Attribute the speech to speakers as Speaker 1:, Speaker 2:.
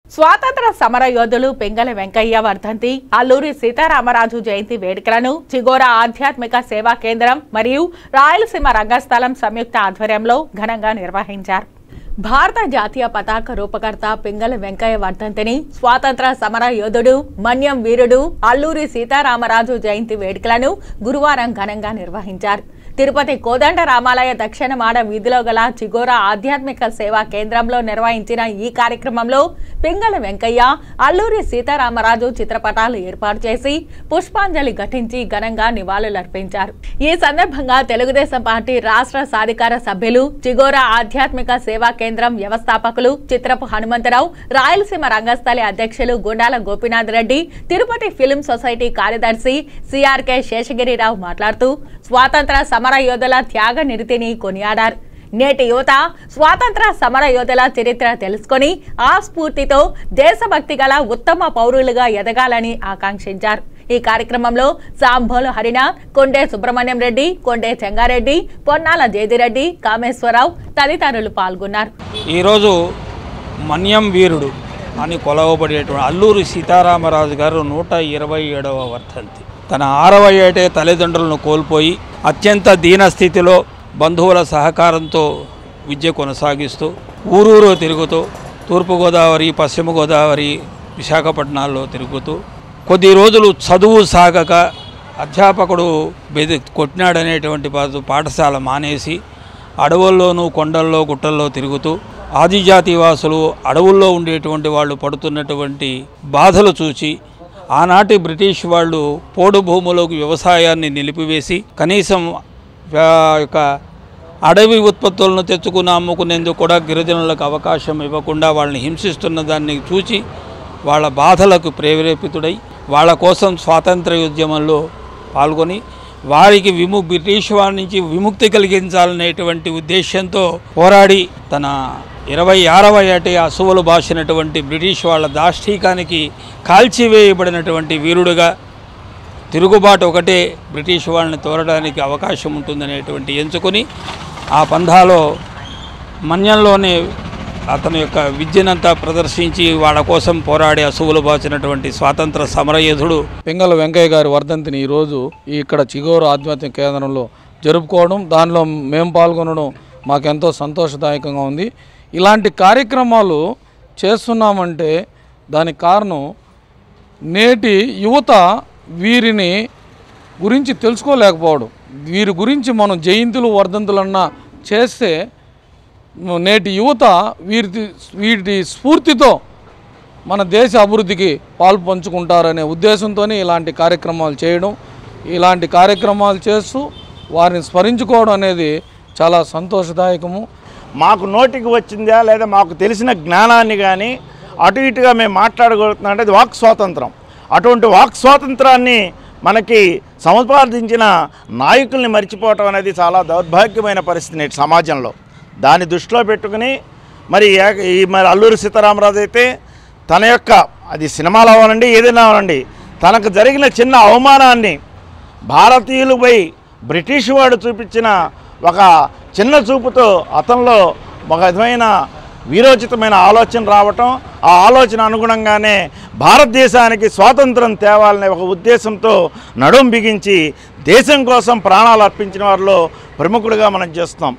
Speaker 1: స్వాతంత్ర సమర యోధులు పెంగల వెంకయ్య వర్ధంతి అల్లూరి సీతారామరాజు జయంతి వేడుకలను చిగోరా ఆధ్యాత్మిక సేవా కేంద్రం మరియు రాయలసీమ రంగస్థలం సంయుక్త ఆధ్వర్యంలో ఘనంగా నిర్వహించారు భారత జాతీయ పతాక రూపకర్త పింగళ వెంకయ్య వర్ధంతిని స్వాతంత్ర సమర యోధుడు మన్యం వీరుడు అల్లూరి సీతారామరాజు జయంతి వేడుకలను గురువారం ఘనంగా నిర్వహించారు తిరుపతి కోదండ రామాలయ దక్షిణ మాడ వీధిలో గల చిగోరా ఆధ్యాత్మిక సేవా కేంద్రంలో నిర్వహించిన ఈ కార్యక్రమంలో పింగళ వెంకయ్య అల్లూరి సీతారామరాజు చిత్రపటాలు ఏర్పాటు చేసి పుష్పాంజలి ఘటించి ఘనంగా నివాళులర్పించారు ఈ సందర్భంగా తెలుగుదేశం పార్టీ రాష్ట్ర సాధికార సభ్యులు చిగోరా ఆధ్యాత్మిక సేవా కేంద్రం వ్యవస్థాపకులు చిత్రపు హనుమంతరావు రాయలసీమ రంగస్థలి అధ్యక్షులు గుండాల గోపీనాథ్ రెడ్డి తిరుపతి ఫిల్మ్ సొసైటీ కార్యదర్శి సిఆర్కే శేషగిరిరావు మాట్లాడుతూ స్వాతంత్ర సమర యోధుల త్యాగ నిరతిని కొనియాడారు నేటి యువత స్వాతంత్ర సమర యోధుల చరిత్ర తెలుసుకొని ఆ స్ఫూర్తితో దేశభక్తి గల ఉత్తమ పౌరులుగా ఎదగాలని ఆకాంక్షించారు ఈ కార్యక్రమంలో సాంభోలు హరినాథ్ కొండే సుబ్రహ్మణ్యం రెడ్డి కొండే చెంగారెడ్డి పొన్నాల జయదిరెడ్డి కామేశ్వరరావు తదితరులు పాల్గొన్నారు
Speaker 2: ఈరోజు మన్యం వీరుడు అని కొలవబడేటువంటి అల్లూరి సీతారామరాజు గారు నూట ఇరవై ఏడవ వర్ధంతి తన ఆరవ ఏటే తల్లిదండ్రులను కోల్పోయి అత్యంత దీనస్థితిలో బంధువుల సహకారంతో విద్య కొనసాగిస్తూ ఊరూరు తిరుగుతూ తూర్పుగోదావరి పశ్చిమ గోదావరి విశాఖపట్నాల్లో తిరుగుతూ కొద్ది రోజులు చదువు సాగక అధ్యాపకుడు బెది కొట్టినాడనేటువంటి బాధ పాఠశాల మానేసి అడవుల్లోనూ కొండల్లో గుట్టల్లో తిరుగుతూ ఆదిజాతి వాసులు అడవుల్లో ఉండేటువంటి వాళ్ళు పడుతున్నటువంటి బాధలు చూసి ఆనాటి బ్రిటిష్ వాళ్ళు పోడు భూములకు వ్యవసాయాన్ని నిలిపివేసి కనీసం ఆ యొక్క అడవి ఉత్పత్తులను తెచ్చుకుని అమ్ముకునేందుకు కూడా గిరిజనులకు అవకాశం ఇవ్వకుండా వాళ్ళని హింసిస్తున్న దాన్ని చూచి వాళ్ళ బాధలకు ప్రేరేపితుడై వాళ్ళ కోసం స్వాతంత్ర ఉద్యమంలో పాల్గొని వారికి విము బ్రిటిష్ వారి నుంచి విముక్తి కలిగించాలనేటువంటి ఉద్దేశంతో పోరాడి తన ఇరవై ఆరవ ఏటి అసువులు బాసినటువంటి బ్రిటిష్ వాళ్ళ దాష్టీకానికి కాల్చివేయబడినటువంటి వీరుడుగా తిరుగుబాటు ఒకటే బ్రిటిష్ వాళ్ళని తోరడానికి అవకాశం ఉంటుందనేటువంటి ఎంచుకొని ఆ పంధాలో మన్యంలోనే అతని యొక్క విద్యనంతా ప్రదర్శించి వాళ్ళ కోసం పోరాడి అసువులు బాచినటువంటి స్వాతంత్ర సమరయోధుడు
Speaker 3: పింగళ వెంకయ్య గారి వర్ధంతిని ఈరోజు ఈ ఇక్కడ చిగోరు ఆధ్యాత్మిక కేంద్రంలో జరుపుకోవడం దానిలో మేము పాల్గొనడం మాకెంతో సంతోషదాయకంగా ఉంది ఇలాంటి కార్యక్రమాలు చేస్తున్నామంటే దానికి కారణం నేటి యువత వీరిని గురించి తెలుసుకోలేకపోవడం వీరి గురించి మనం జయంతులు వర్ధంతులన్నా చేస్తే నేటి యువత వీరి వీటి స్ఫూర్తితో మన దేశ అభివృద్ధికి పాలు పంచుకుంటారనే ఉద్దేశంతోనే ఇలాంటి కార్యక్రమాలు చేయడం ఇలాంటి కార్యక్రమాలు చేస్తూ వారిని స్మరించుకోవడం అనేది చాలా సంతోషదాయకము
Speaker 4: మాకు నోటికి వచ్చిందా లేదా మాకు తెలిసిన జ్ఞానాన్ని కానీ అటు ఇటుగా మేము మాట్లాడగలుగుతున్నాం అంటే అది వాక్ స్వాతంత్రం అటువంటి వాక్ స్వాతంత్రాన్ని మనకి సముపార్జించిన నాయకుల్ని మర్చిపోవటం అనేది చాలా దౌర్భాగ్యమైన పరిస్థితి నేటి సమాజంలో దాన్ని దృష్టిలో పెట్టుకుని మరి ఏక- ఈ మరి అల్లూరి సీతారామరాజు అయితే తన యొక్క అది సినిమాలు అవ్వాలండి ఏదైనా అవ్వాలండి తనకు జరిగిన చిన్న అవమానాన్ని భారతీయులపై బ్రిటిష్ వాడు చూపించిన ఒక చిన్న చూపుతో అతనిలో ఒక విధమైన వీరోచితమైన ఆలోచన రావటం ఆ ఆలోచన అనుగుణంగానే భారతదేశానికి స్వాతంత్రం తేవాలనే ఒక ఉద్దేశంతో నడుం బిగించి దేశం కోసం ప్రాణాలు అర్పించిన వారిలో ప్రముఖుడిగా మనం చేస్తున్నాం